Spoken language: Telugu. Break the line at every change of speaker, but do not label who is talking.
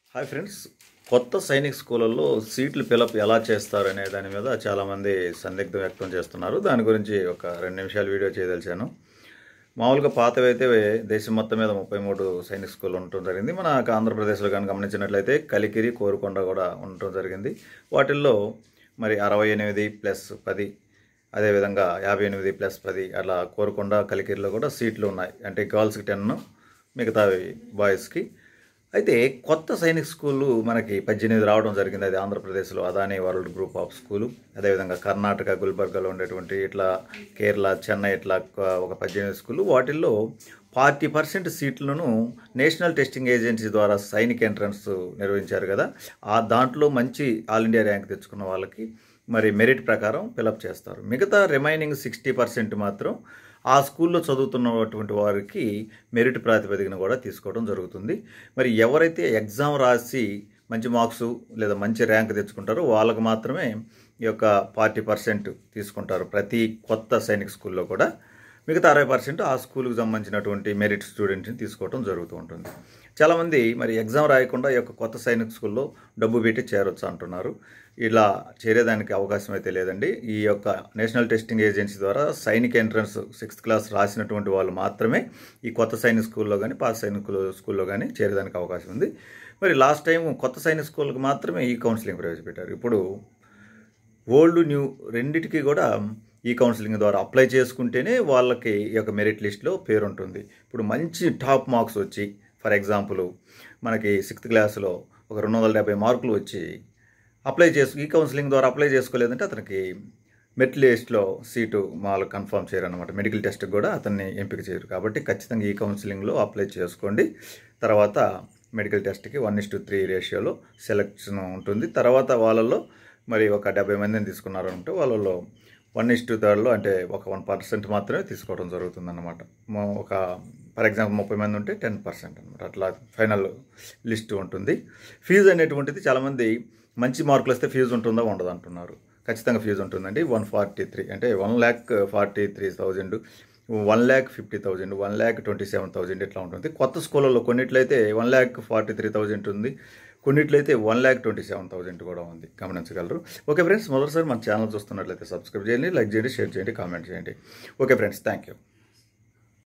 హాయ్ ఫ్రెండ్స్ కొత్త సైనిక్ స్కూళ్ళల్లో సీట్లు పిలప్ ఎలా చేస్తారు అనే దాని మీద చాలామంది సందిగ్ధం వ్యక్తం చేస్తున్నారు దాని గురించి ఒక రెండు నిమిషాలు వీడియో చేయదలిచాను మామూలుగా పాతవైతే దేశం మొత్తం మీద ముప్పై మూడు సైనిక్ స్కూల్ ఉండటం జరిగింది మన ఆంధ్రప్రదేశ్లో కానీ గమనించినట్లయితే కలికిరి కోరుకొండ కూడా ఉండటం జరిగింది వాటిల్లో మరి అరవై ఎనిమిది ప్లస్ పది అదేవిధంగా యాభై ఎనిమిది ప్లస్ పది అట్లా కోరుకొండ కలికిరిలో కూడా సీట్లు ఉన్నాయి అంటే గర్ల్స్కి టెన్ మిగతావి బాయ్స్కి అయితే కొత్త సైనిక్ స్కూళ్ళు మనకి పద్దెనిమిది రావడం జరిగింది అది ఆంధ్రప్రదేశ్లో Adani world group of school అదేవిధంగా కర్ణాటక గుల్బర్గాలో ఉండేటువంటి ఇట్లా కేరళ చెన్నై ఇట్లా ఒక పద్దెనిమిది స్కూళ్ళు వాటిల్లో ఫార్టీ పర్సెంట్ సీట్లను నేషనల్ టెస్టింగ్ ఏజెన్సీ ద్వారా సైనిక్ ఎంట్రన్స్ నిర్వహించారు కదా ఆ దాంట్లో మంచి ఆల్ ఇండియా ర్యాంక్ తెచ్చుకున్న వాళ్ళకి మరి మెరిట్ ప్రకారం ఫిలప్ చేస్తారు మిగతా రిమైనింగ్ సిక్స్టీ పర్సెంట్ మాత్రం ఆ స్కూల్లో చదువుతున్నటువంటి వారికి మెరిట్ ప్రాతిపదికన కూడా తీసుకోవడం జరుగుతుంది మరి ఎవరైతే ఎగ్జామ్ రాసి మంచి మార్క్స్ లేదా మంచి ర్యాంక్ తెచ్చుకుంటారో వాళ్ళకు మాత్రమే ఈ యొక్క ఫార్టీ పర్సెంట్ తీసుకుంటారు ప్రతి కొత్త సైనిక్ స్కూల్లో కూడా మిగతా అరవై పర్సెంట్ ఆ స్కూల్కి సంబంధించినటువంటి మెరిట్ స్టూడెంట్ని తీసుకోవడం జరుగుతూ ఉంటుంది చాలామంది మరి ఎగ్జామ్ రాయకుండా ఈ యొక్క కొత్త సైనిక్ స్కూల్లో డబ్బు పెట్టి చేరొచ్చు అంటున్నారు ఇలా చేరేదానికి అవకాశం అయితే లేదండి ఈ యొక్క నేషనల్ టెస్టింగ్ ఏజెన్సీ ద్వారా సైనిక్ ఎంట్రన్స్ సిక్స్త్ క్లాస్ రాసినటువంటి వాళ్ళు మాత్రమే ఈ కొత్త సైనిక్ స్కూల్లో కానీ పాత సైనిక్ స్కూల్లో కానీ చేరేదానికి అవకాశం ఉంది మరి లాస్ట్ టైం కొత్త సైనిక్ స్కూల్కి మాత్రమే ఈ కౌన్సిలింగ్ ప్రవేశపెట్టారు ఇప్పుడు ఓల్డ్ న్యూ రెండిటికి కూడా ఈ కౌన్సిలింగ్ ద్వారా అప్లై చేసుకుంటేనే వాళ్ళకి ఈ యొక్క మెరిట్ లిస్ట్లో పేరు ఉంటుంది ఇప్పుడు మంచి టాప్ మార్క్స్ వచ్చి ఫర్ ఎగ్జాంపుల్ మనకి సిక్స్త్ క్లాస్లో ఒక రెండు వందల డెబ్బై మార్కులు వచ్చి అప్లై చేసు ఈ కౌన్సిలింగ్ ద్వారా అప్లై చేసుకోలేదంటే అతనికి మెరిట్ లిస్ట్లో సీటు వాళ్ళు కన్ఫర్మ్ చేయరు అనమాట మెడికల్ టెస్ట్కి కూడా అతన్ని ఎంపిక చేయరు కాబట్టి ఖచ్చితంగా ఈ కౌన్సిలింగ్లో అప్లై చేసుకోండి తర్వాత మెడికల్ టెస్ట్కి వన్ ఇస్ టు త్రీ రేషియోలో సెలెక్షన్ ఉంటుంది తర్వాత వాళ్ళల్లో మరి ఒక డెబ్బై మందిని తీసుకున్నారు అంటే వాళ్ళలో వన్ ఇస్ టూ థర్డ్లో అంటే ఒక వన్ పర్సెంట్ మాత్రమే తీసుకోవడం జరుగుతుంది అనమాట ఒక ఫర్ ఎగ్జాంపుల్ ముప్పై మంది ఉంటే టెన్ పర్సెంట్ అనమాట అట్లా ఫైనల్ లిస్ట్ ఉంటుంది ఫీజు అనేటువంటిది చాలామంది మంచి మార్కులు వస్తే ఫీజు ఉంటుందా ఉండదు అంటున్నారు ఖచ్చితంగా ఫీజు ఉంటుందండి వన్ ఫార్టీ త్రీ అంటే one lakh forty three thousand one lakh fifty thousand one lakh twenty seven thousand ఇట్లా ఉంటుంది కొత్త స్కూళ్ళలో కొన్నిట్లయితే one lakh forty three thousand ఉంది కొన్నిట్లయితే one lakh twenty seven thousand కూడా ఉంది గమనించగలరు ఓకే ఫ్రెండ్స్ మొదటిసారి మన ఛానల్ చూస్తున్నట్లయితే సబ్స్క్రైబ్ చేయండి లైక్ చేయండి షేర్ చేయండి కామెంట్ చేయండి ఓకే ఫ్రెండ్స్ థ్యాంక్ యూ